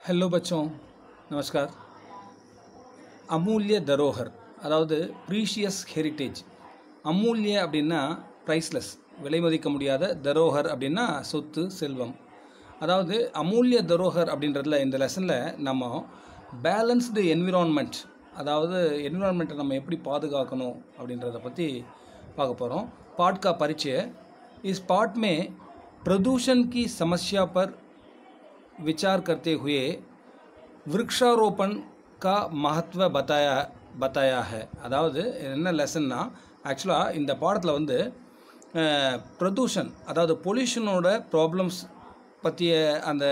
hello बच्चों नमस्कार அமூல்ய தரோகர் அதாவது ப்ரீஷியஸ் ஹெரிட்டேஜ் அமூல்ய அப்படின்னா ப்ரைஸ்லெஸ் விலை மதிக்க முடியாத தரோகர் அப்படின்னா சொத்து செல்வம் அதாவது அமூல்ய தரோகர் அப்படின்றதுல இந்த லெசனில் நம்ம பேலன்ஸ்டு என்விரான்மெண்ட் அதாவது என்விரான்மெண்ட்டை நம்ம எப்படி பாதுகாக்கணும் அப்படின்றத பற்றி பார்க்க போகிறோம் पाठ का परिचय इस पाठ में प्रदूषण की समस्या पर विचार करते हुए விருக்ஷாரோபன் கா மகத்துவ பத்தாயா பத்தாயா ஹே அதாவது என்ன லெசன்னா ஆக்சுவலாக இந்த பாடத்தில் வந்து அஹ், பிரதூஷன் அதாவது பொல்யூஷனோட ப்ராப்ளம்ஸ் பற்றிய அந்த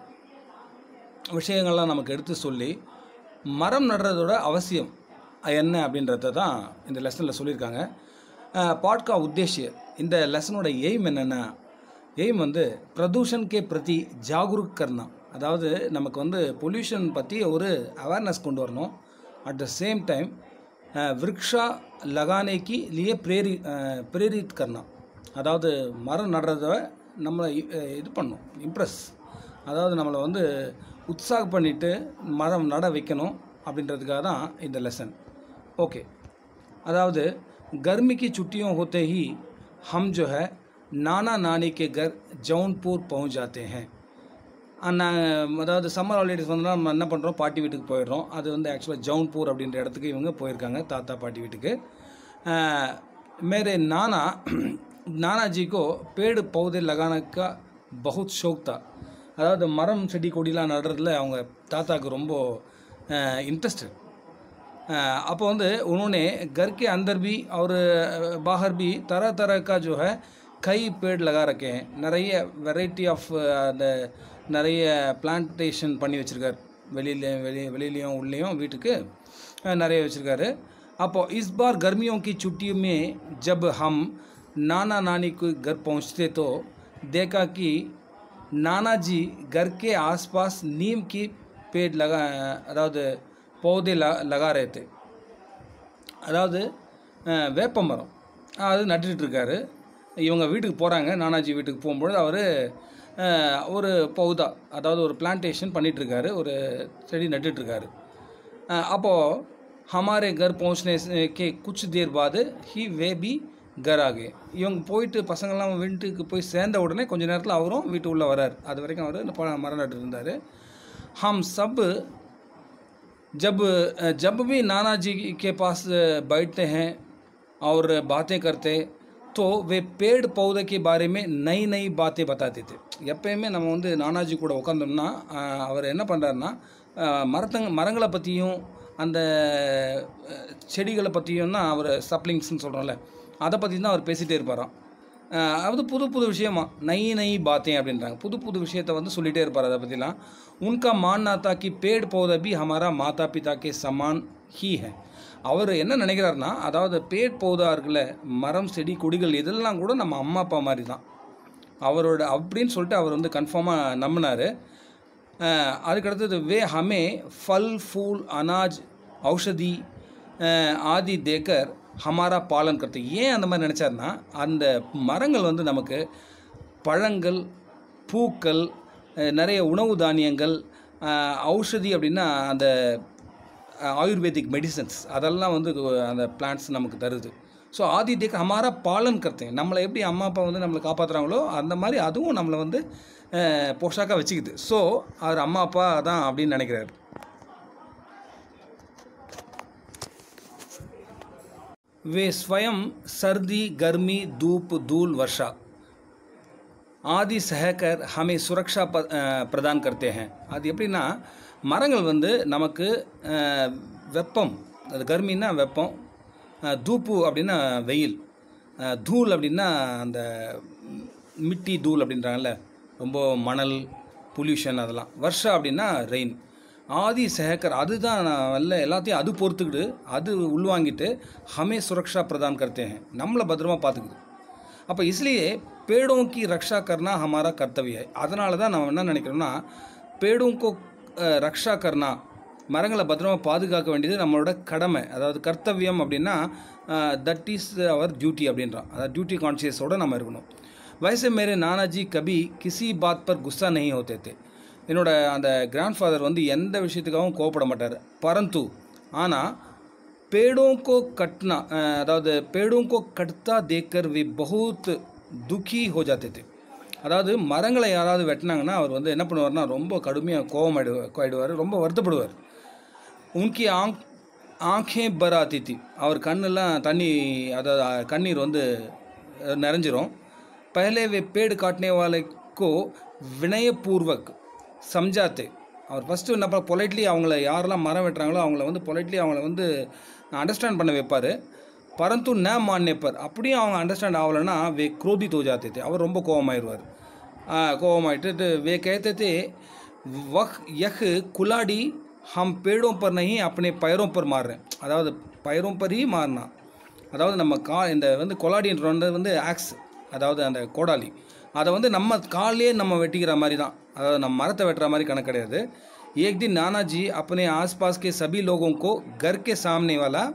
விஷயங்கள்லாம் நமக்கு எடுத்து சொல்லி மரம் நடுறதோட அவசியம் என்ன அப்படின்றத தான் இந்த லெசனில் சொல்லியிருக்காங்க பாட்கா உத்தேசிய இந்த லெசனோட எய்ம் என்னென்னா எய்ம் வந்து பிரதூஷன் கே பிரதி ஜாகுருக் கர்னா அதாவது நமக்கு வந்து பொல்யூஷன் பற்றி ஒரு அவேர்னஸ் கொண்டு வரணும் அட் த சேம் டைம் விருக்ஷா லகானேக்கு லியே பிரேரி பிரேரித் கர்னா அதாவது மரம் நடுறத நம்மளை அஹ், இது பண்ணும் இம்ப்ரெஸ் அதாவது நம்மளை வந்து உற்சாகம் பண்ணிட்டு மரம் நட வைக்கணும் அப்படின்றதுக்காக தான் இந்த லெசன் ஓகே அதாவது गर्मी की छुट्टियों होते ही हम जो है नाना नानी के घर जौनपुर पहुंच जाते हैं நான் அதாவது சம்மர் ஹாலிடேஸ் வந்தோம்னா நம்ம என்ன பண்ணுறோம் பாட்டி வீட்டுக்கு போயிடுறோம் அது வந்து ஆக்சுவலாக ஜவுன்பூர் அப்படின்ற இடத்துக்கு இவங்க போயிருக்காங்க தாத்தா பாட்டி வீட்டுக்கு அஹ், मेरे नाना नाना जी को पेड़ पौधे लगाने का बहुत शौक था அதாவது மரம் செடி கொடிலாம் நடுறதுல அவங்க தாத்தாவுக்கு ரொம்ப इंटरेस्टेड அப்போ வந்து उन्होंने घर के अंदर भी और बाहर भी तरह तरह का जो है कई पेड़ लगा रखे हैं நிறைய வெரைட்டி ஆஃப் அந்த நிறைய பிளான்டேஷன் பண்ணி வச்சுருக்கார் வெளியில வெளி வெளியிலையும் உள்ளேயும் வீட்டுக்கு அஹ், நிறைய வச்சுருக்காரு அப்போது इस बार गर्मियों की छुट्टियों में जब हम नाना नानी के घर पहुंचते तो देखा कि नाना जी घर के आसपास नीम की पेड़ लगा அதாவது पौधे ल लगा रहे थे அதாவது அஹ், வேப்ப மரம் அது நட்டுட்டு இருக்காரு இவங்க வீட்டுக்கு போகிறாங்க நானாஜி வீட்டுக்கு போகும்பொழுது அவர் ஒரு பௌதா அதாவது ஒரு பிளான்டேஷன் பண்ணிகிட்ருக்காரு ஒரு செடி நட்டுட்ருக்காரு அப்போது ஹமாரே கர் பहुंचने से- के कुछ देर बाद ही वे भी घर आ गए இவங்க போயிட்டு பசங்கள்லாம் வீட்டுக்கு போய் சேர்ந்த உடனே கொஞ்ச நேரத்தில் அவரும் வீட்டு உள்ளே வரார் அது வரைக்கும் அவர் மரம் நட்டு இருந்தார் ஹம் சப் जब जब भी नाना जी के पास बैठते हैं और बातें करते तो वे पेड़ पौधे के बारे में नई नई बातें बताते थे எப்பயுமே நம்ம வந்து நானாஜி கூட உட்காந்தோம்னா அஹ், அவர் என்ன பண்ணுறாருன்னா மரத்தங்க மரங்களை பற்றியும் அந்த அஹ், செடிகளை பற்றியும் தான் அவர் சப்ளிங்ஸ்னு சொல்கிறோம்ல அதை பற்றி தான் அவர் பேசிகிட்டே இருப்பாராம் அஹ் அது புது புது விஷயமா நை நை பாத்தேன் அப்படின்றாங்க புது புது விஷயத்த வந்து சொல்லிட்டே இருப்பார் அதை பற்றிலாம் உன்கா மான்னா தா கி பேட் பௌத பி ஹமாரா மாதா பிதா கே சமான் ஹீ ஹே அவர் என்ன நினைக்கிறாருன்னா அதாவது பேட் பௌதா இருக்குல்ல மரம் செடி கொடிகள் இதெல்லாம் கூட நம்ம அம்மா அப்பா மாதிரி தான் அவரோட அப்படின்னு சொல்லிட்டு அவர் வந்து கன்ஃபார்மாக நம்பினார் அதுக்கடுத்தது வே ஹமே ஃபல் ஃபூல் அனாஜ் ஔஷதி அஹ், ஆதி தேக்கர் ஹமாரா பாலன் கருத்து ஏன் அந்த மாதிரி நினச்சாருன்னா அந்த மரங்கள் வந்து நமக்கு பழங்கள் பூக்கள் அஹ், நிறைய உணவு தானியங்கள் அஹ், ஔஷதி அப்படின்னா அந்த அஹ், ஆயுர்வேதிக் மெடிசன்ஸ் அதெல்லாம் வந்து இது அந்த பிளான்ட்ஸ் நமக்கு தருது ஸோ ஆதி தேக்க ஹமாரா பாலன் கருத்தேன் நம்மளை எப்படி அம்மா அப்பா வந்து நம்மளை காப்பாற்றுறாங்களோ அந்த மாதிரி அதுவும் நம்மளை வந்து அஹ், போஷாக்காக வச்சுக்குது ஸோ அவர் அம்மா அப்பா தான் அப்படின்னு நினைக்கிறாரு वे स्वयं सर्दी गर्मी धूप धूल वर्षा ஆதி சஹகர் ஹமை சுரக்ஷா ப அஹ், பிரதான் கர்த்தே ஹேன் அது எப்படின்னா மரங்கள் வந்து நமக்கு அஹ், வெப்பம் அது கர்மின்னா வெப்பம் அஹ், தூப்பு அப்படின்னா வெயில் அஹ், தூள் அப்படின்னா அந்த மிட்டி தூள் அப்படின்றாங்கல்ல ரொம்ப மணல் பொல்யூஷன் அதெல்லாம் வருஷா அப்படின்னா ரெயின் ஆதி சஹக்கர் அதுதான் நல்ல எல்லாத்தையும் அது பொறுத்துக்கிட்டு அது உள்வாங்கிட்டு ஹமே சுரக்ஷா பிரதான் கர்த்தே ஹேன் நம்மளை பத்திரமா பார்த்துக்குது அப்போ इसलिए पेड़ों की रक्षा करना हमारा कर्तव्य है அதனால தான் நம்ம என்ன நினைக்கிறோம்னா पेड़ों को அஹ், ரக்ஷா கர்னா மரங்களை பத்திரமா பாதுகாக்க வேண்டியது நம்மளோட கடமை அதாவது கர்த்தவியம் அப்படின்னா தட் இஸ் அவர் டியூட்டி அப்படின்றோம் அதாவது டியூட்டி கான்ஷியஸோடு நம்ம இருக்கணும் वैसे मेरे नाना जी कभी किसी बात पर गुस्सा नहीं होते थे என்னோட அந்த கிராண்ட் ஃபாதர் வந்து எந்த விஷயத்துக்காகவும் கோவப்பட மாட்டார் பரந்து ஆனால் पेड़ों को कटना अ, அதாவது पेड़ों को कटता देखकर वे बहुत दुखी हो जाते थे அதாவது மரங்களை யாராவது வெட்டினாங்கன்னா அவர் வந்து என்ன பண்ணுவார்னா ரொம்ப கடுமையாக கோபம் ஆயிடுவார் ரொம்ப வருத்தப்படுவார் உன்கி ஆங் ஆங்கே பராத்தி தி அவர் கண்ணெல்லாம் தண்ணி அதாவது அஹ், கண்ணீர் வந்து அஹ், நிறைஞ்சிரும் பहले वे पेड़ काटने वाले को வினயபூர்வக் சம்ஜாத்தே அவர் ஃபஸ்ட்டு என்ன பொலைட்லி அவங்கள யாரெல்லாம் மரம் வெட்டுறாங்களோ அவங்கள வந்து பொலைட்லி அவங்கள வந்து அண்டர்ஸ்டாண்ட் பண்ண வைப்பார் பரந்து ந மான்யப்பர் அப்படியும் அவங்க அண்டர்ஸ்டாண்ட் ஆகலைன்னா வே குரோதி தோஜாத்தே தே அவர் ரொம்ப கோபமாயிருவார் கோபமாயிட்டு வே कहते வஹ் யஹ் குலாடி ஹம் பேடோं पर नहीं अपने पैरों पर मार रहे हैं அதாவது பயிரும் பர் ही மாறினா அதாவது நம்ம கா இந்த வந்து கொலாடின்றது வந்து ஆக்ஸ் அதாவது அந்த கோடாலி அதை வந்து நம்ம காலே நம்ம வெட்டிக்கிற மாதிரி தான் அதாவது நம்ம மரத்தை வெட்டுற மாதிரி கணக்கு கிடையாது एक दिन नाना जी अपने आसपास के सभी लोगों को घर के सामने वाला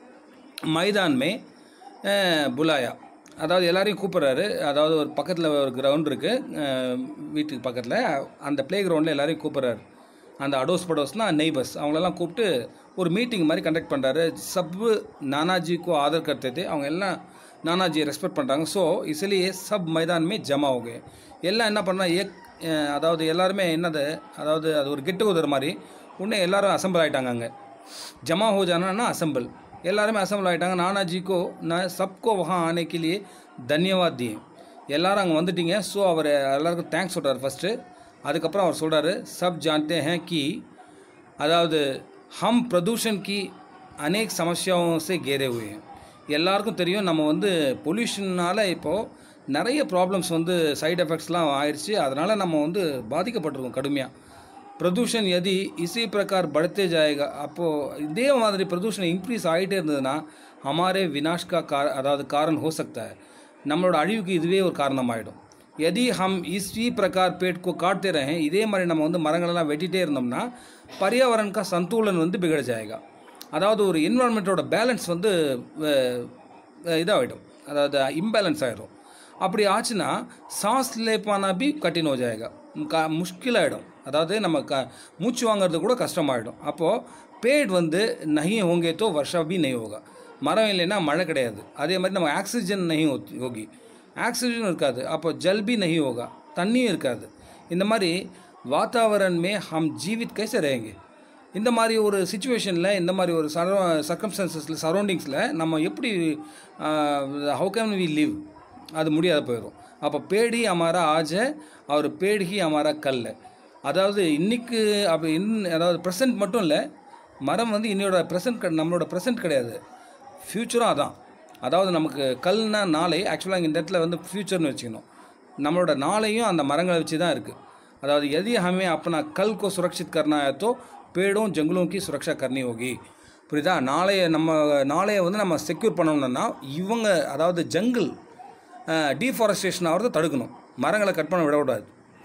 மைதான் மே அஹ், புலாயா அதாவது எல்லாரையும் கூப்பிட்றாரு அதாவது ஒரு பக்கத்தில் ஒரு கிரவுண்ட் இருக்குது வீட்டுக்கு பக்கத்தில் அந்த ப்ளே கிரவுண்டில் எல்லாரையும் கூப்பிட்றாரு அந்த அடோஸ் படோஸ்னால் நெய்பர்ஸ் அவங்களெல்லாம் கூப்பிட்டு ஒரு மீட்டிங் மாதிரி கண்டக்ட் பண்ணுறாரு சப்பு நானாஜிக்கு ஆதர் கர்த்தே அவங்க எல்லாம் நானாஜியை ரெஸ்பெக்ட் பண்ணுறாங்க ஸோ இசிலேயே சப் மைதான்மே ஜமா हो गए எல்லாம் என்ன பண்ணா ஏக் அஹ், அதாவது எல்லாருமே என்னது அதாவது அது ஒரு கெட்டு உதற மாதிரி உடனே எல்லாரும் அசம்பிள் ஆகிட்டாங்க அங்கே जमा हो जाना ना असेंबल எல்லாருமே அசம்பிள் ஆகிட்டாங்க நானாஜிக்கோ நான் சப்கோ வஹா ஆனே के लिए धन्यवाद दिए எல்லாரும் அங்கே வந்துட்டீங்க ஸோ அவர் எல்லாருக்கும் தேங்க்ஸ் சொல்கிறார் ஃபஸ்ட்டு அதுக்கப்புறம் அவர் சொல்கிறாரு சப் ஜான்தே हैं कि அதாவது ஹம் பிரதூஷன் கி அநேக் சமஸ்யாவும் சே கேரே हुए हैं எல்லாருக்கும் தெரியும் நம்ம வந்து பொல்யூஷனால் இப்போது நிறைய ப்ராப்ளம்ஸ் வந்து சைடு எஃபெக்ட்ஸ்லாம் ஆயிடுச்சு அதனால் நம்ம வந்து பாதிக்கப்பட்டிருக்கோம் கடுமையாக प्रदूषण यदि इसी प्रकार बढ़ते जाएगा அப்போது இதே மாதிரி பிரதூஷணம் இன்க்ரீஸ் ஆகிட்டே இருந்ததுன்னா हमारे विनाश का कार அதாவது காரணம் हो सकता है நம்மளோட அழிவுக்கு இதுவே ஒரு காரணமாயிடும் यदि हम इसी प्रकार पेड़ को काटते रहें இதே மாதிரி நம்ம வந்து மரங்களெல்லாம் வெட்டிகிட்டே இருந்தோம்னா பர்யாவரன் का संतुलन வந்து बिगड़ जाएगा அதாவது ஒரு என்வரான்மெண்ட்டோட பேலன்ஸ் வந்து அஹ், அஹ், இதாகிடும் அதாவது இம்பேலன்ஸ் ஆகிடும் அப்படி ஆச்சுன்னா சாஸ் லேப்பானா பி கட்டின் हो जाएगा க முஷ்கிலாயிடும் அதாவது நம்ம க மூச்சு வாங்குறது கூட கஷ்டமாயிடும் அப்போது பேட் வந்து நஹி ஹோங்கே தோ வருஷா பி நெய் ஹோகா மரம் இல்லைன்னா மழை கிடையாது அதே மாதிரி நம்ம ஆக்சிஜன் நஹி ஹோ- ஹோகி ஆக்சிஜன் இருக்காது அப்போ ஜல் பி நஹி ஹோகா தண்ணியும் இருக்காது இந்த மாதிரி வாத்தாவரன் மே ஹம் ஜீவித் கைசே ரேங்க இந்த மாதிரி ஒரு சுச்சுவேஷனில் இந்த மாதிரி ஒரு சரௌ சர்க்கம்ஸ்டன்சஸில் சரௌண்டிங்ஸில் நம்ம எப்படி ஹவு கேன் வி லிவ் அது முடியாத போயிடும் அப்போ பேடி அமாரா ஆஜ அவர் பேடி அமாரா கல் அதாவது இன்னைக்கு அப்படி இன் அதாவது ப்ரெசன்ட் மட்டும் இல்லை மரம் வந்து இன்னையோட ப்ரெசன்ட் நம்மளோட ப்ரெசன்ட் கிடையாது ஃப்யூச்சரும் அதான் அதாவது நமக்கு கல்னா நாளை ஆக்சுவலாக இந்த இடத்துல வந்து ஃப்யூச்சர்னு வச்சுக்கணும் நம்மளோட நாளையும் அந்த மரங்களை வச்சு தான் இருக்குது அதாவது यदि हमें अपना कल को सुरक्षित करना है तो पेड़ों जंगलों की सुरक्षा करनी होगी புரியுதா நாளைய நம்ம நாளைய வந்து நம்ம செக்யூர் பண்ணணும்னா இவங்க அதாவது ஜங்கிள் டீஃபாரஸ்டேஷன் ஆகிறத தடுக்கணும் மரங்களை கட் பண்ண விடக்கூடாது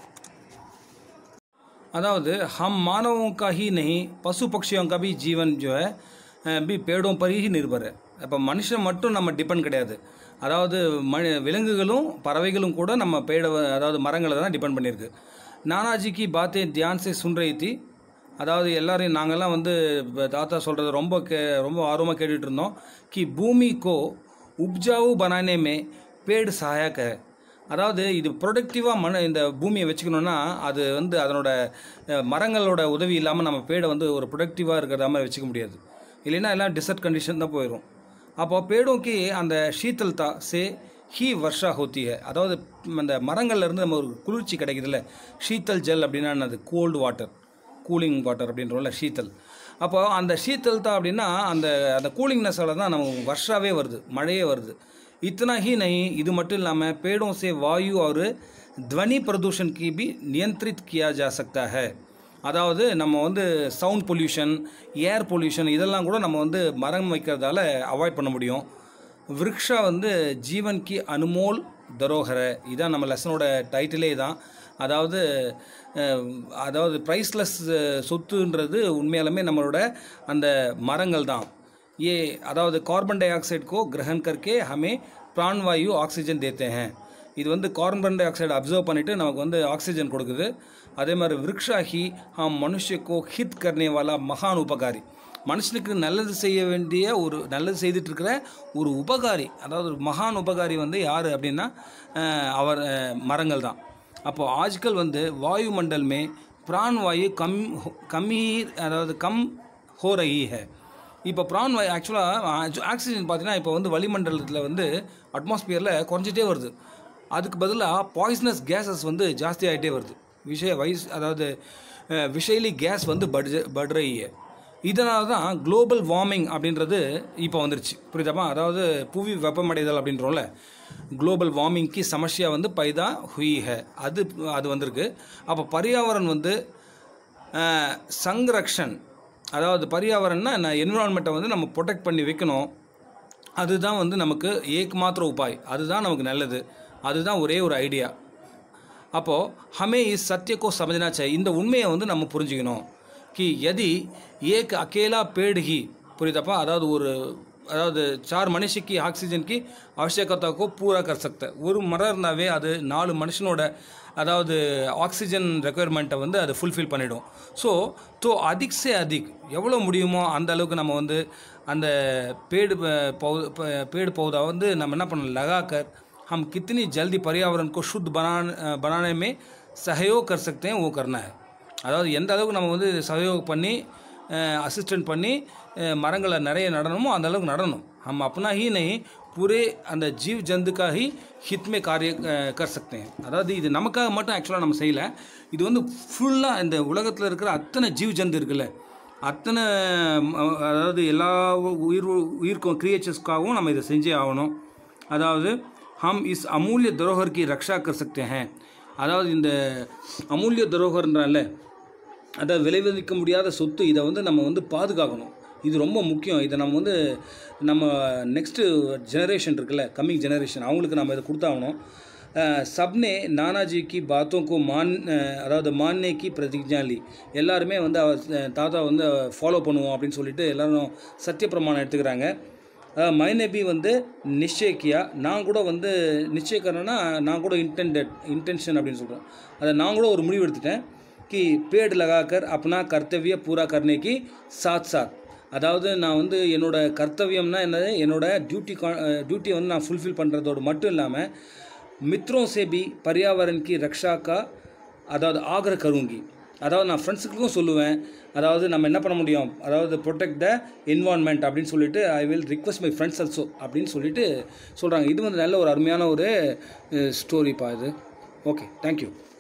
अदावद हम मानवों का ही नहीं पशु पक्षियों का भी जीवन जो है अ, भी पेड़ों पर ही निर्भर है அப்போ மனுஷன் மட்டும் நம்ம டிபெண்ட் கிடையாது அதாவது மனி விலங்குகளும் பறவைகளும் கூட நம்ம பேட அதாவது மரங்களை தான் டிபெண்ட் பண்ணியிருக்கு நானாஜிக்கு பாத்தே தியான் சே சுன் ரही थी அதாவது எல்லாரையும் நாங்கள்லாம் வந்து இப்ப தாத்தா சொல்கிறது ரொம்ப கே ரொம்ப ஆர்வமாக கேட்டுட்டு இருந்தோம் கி பூமி கோ உப்ஜாவு பனானே மே பேடு சहायक है அதாவது இது ப்ரொடக்டிவாக மண் இந்த பூமியை வச்சுக்கணுன்னா அது வந்து அதனோட அஹ், மரங்களோட உதவி இல்லாமல் நம்ம பேடை வந்து ஒரு ப்ரொடக்டிவாக இருக்கிற மாதிரி வச்சுக்க முடியாது இல்லைன்னா எல்லாம் டிசர்ட் கண்டிஷன் தான் போயிடும் அப்போ பேடோக்கு அந்த ஷீத்தல்தா சே ஹீ வர்ஷா ஹோத்தி ஹை அதாவது அந்த மரங்கள்ல இருந்து நம்ம ஒரு குளிர்ச்சி கிடைக்குதுல்ல ஷீத்தல் ஜெல் அப்படின்னா அது கோல்டு வாட்டர் கூலிங் வாட்டர் அப்படின்றோம்ல ஷீத்தல் அப்போ அந்த ஷீத்தல் தான் அப்படின்னா அந்த அந்த கூலிங்னஸால் தான் நமக்கு வருஷாவே வருது மழையே வருது इतना ही नहीं இது மட்டும் இல்லாமல் पेड़ों से वायु और ध्वनि प्रदूषण की भी नियंत्रित किया जा सकता है அதாவது நம்ம வந்து சவுண்ட் பொல்யூஷன் ஏர் பொல்யூஷன் இதெல்லாம் கூட நம்ம வந்து மரம் வைக்கிறதால அவாய்ட் பண்ண முடியும் விருக்ஷா வந்து ஜீவன் கி அனுமோல் தரோகர இதான் நம்ம லெசனோட டைட்டிலே தான் அதாவது அஹ், அதாவது ப்ரைஸ்லெஸ் சொத்துன்றது உண்மையாலுமே நம்மளோட அந்த மரங்கள் தான் ये அதாவது கார்பன் டை ஆக்சைடு को ग्रहण करके हमें प्राणवायु ऑक्सीजन देते हैं இது வந்து கார்பன் டை ஆக்சைடு அப்சர்வ் பண்ணிவிட்டு நமக்கு வந்து ஆக்சிஜன் கொடுக்குது அதே மாதிரி விருக்ஷா ஹி ஹம் மனுஷக்கோ ஹித் கர்னே வாலா மகான் உபகாரி மனுஷனுக்கு நல்லது செய்ய வேண்டிய ஒரு நல்லது செய்துட்டு இருக்கிற ஒரு உபகாரி அதாவது ஒரு மகான் உபகாரி வந்து யார் அப்படின்னா அஹ், அவர் அஹ், மரங்கள் தான் அப்போது ஆஜ்கல் வந்து வாயு மண்டல் மே பிரான் வாயு கம் கம்மீர் அதாவது கம் ஹோ ரஹி ஹை இப்போ பிரான் வாயு ஆக்சுவலாக ஆக்சிஜன் பார்த்தீங்கன்னா இப்போ வந்து வளிமண்டலத்தில் வந்து அட்மாஸ்பியரில் குறைஞ்சிட்டே வருது அதுக்கு பதிலாக பாய்சனஸ் கேஸஸ் வந்து ஜாஸ்தி ஆகிட்டே வருது விஷய வயசு அதாவது அஹ், விஷயலி கேஸ் வந்து பட் பட்ரைய இதனால தான் குளோபல் வார்மிங் அப்படின்றது இப்போ வந்துருச்சு புரியுதாப்பா அதாவது புவி வெப்பமடைதல் அப்படின்றோம்ல குளோபல் வார்மிங்க்கு சமஸ்யா வந்து பைதா ஹுய் ஹே அது அது வந்திருக்கு அப்போ பரியாவரன் வந்து அஹ், சங்ரக்ஷன் அதாவது பரியாவரன்னா நான் என்விரான்மெண்ட்டை வந்து நம்ம ப்ரொடெக்ட் பண்ணி வைக்கணும் அதுதான் வந்து நமக்கு ஏக் மாத்திர உபாய் அதுதான் நமக்கு நல்லது அதுதான் ஒரே ஒரு ஐடியா அப்போது ஹமே இஸ் சத்தியக்கோ சமஜனா சாய் இந்த உண்மையை வந்து நம்ம புரிஞ்சுக்கணும் கி यदि ஏக் அகேலா पेड़ ही புரியுதாப்பா அதாவது ஒரு அதாவது சார் மனுஷிக்கு ஆக்சிஜனுக்கு அவசியக்கத்தாக்கோ பூரா கர் சக்த ஒரு மரம் இருந்தாவே அது நாலு மனுஷனோட அதாவது ஆக்சிஜன் ரெக்குயர்மெண்ட்டை வந்து அது ஃபுல்ஃபில் பண்ணிடும் ஸோ தோ அதிக் சே அதிக் எவ்வளோ முடியுமோ அந்த அளவுக்கு நம்ம வந்து அந்த பேடு பௌ பேடு பௌதா வந்து நம்ம என்ன பண்ணணும் லகாக்கர் हम कितनी जल्दी पर्यावरण को शुद्ध बना बनाने में सहयोग कर सकते हैं वो करना है அதாவது எந்த அளவுக்கு நம்ம வந்து சகயோகம் பண்ணி அசிஸ்டன்ட் பண்ணி அஹ், மரங்களை நிறைய நடணுமோ அந்த அளவுக்கு நடணும் हम अपना ही नहीं पूरे அந்த ஜீவ் ஜந்து का ही हित में कार्य अ, कर सकते हैं அதாவது இது நமக்காக மட்டும் ஆக்சுவலாக நம்ம செய்யலை இது வந்து ஃபுல்லாக இந்த உலகத்தில் இருக்கிற அத்தனை ஜீவ் ஜந்து இருக்குல்ல அத்தனை ம், அதாவது எல்லா உயிர் உயிர்க்கும் கிரியேச்சர்ஸ்க்காகவும் நம்ம இதை செஞ்சே ஆகணும் அதாவது ஹம் இஸ் அமூல்ய தரோகர் கி ரக்ஷா கர் சக்தே ஹேன் அதாவது இந்த அமூல்ய தரோகர்ன்றால அதாவது விளைவிக்க முடியாத சொத்து இதை வந்து நம்ம வந்து பாதுகாக்கணும் இது ரொம்ப முக்கியம் இதை நம்ம வந்து நம்ம நெக்ஸ்ட்டு ஜெனரேஷன் இருக்குல்ல கம்மிங் ஜெனரேஷன் அவங்களுக்கு நம்ம இதை கொடுத்தாகணும் அஹ், சப்னே நானாஜி கி பாத்தோं को मान அஹ், அதாவது மான்னே கி பிரதிஜா லி எல்லாருமே வந்து அவர் அஹ், தாத்தா வந்து ஃபாலோ பண்ணுவோம் அப்படின்னு சொல்லிட்டு எல்லாரும் சத்திய பிரமாணம் எடுத்துக்கிறாங்க அஹ், மைனே பி வந்து நிச்சயக்கியா நான் கூட வந்து நிச்சயக்கரன்னா நான் கூட இன்டென்டட் இன்டென்ஷன் அப்படின்னு சொல்கிறேன் அதை நான் கூட ஒரு முடிவு எடுத்துட்டேன் कि पेड़ लगाकर अपना कर्तव्य पूरा करने की साथ साथ அதாவது நான் வந்து என்னோட கர்த்தவியம்னா என்னது என்னோட டியூட்டி டியூட்டியை வந்து நான் ஃபுல்ஃபில் பண்ணுறதோடு மட்டும் இல்லாமல் மித்ரோं से भी पर्यावरण की रक्षा का அதாவது ஆக்ர கருங்கி அதாவது நான் ஃப்ரெண்ட்ஸுக்கும் சொல்லுவேன் அதாவது நம்ம என்ன பண்ண முடியும் அதாவது ப்ரொடெக்ட் த என்வான்மெண்ட் அப்படின்னு சொல்லிட்டு I will request my friends also அப்படின்னு சொல்லிட்டு சொல்கிறாங்க இது வந்து நல்ல ஒரு அருமையான ஒரு ஸ்டோரிப்பா இது ஓகே தேங்க்யூ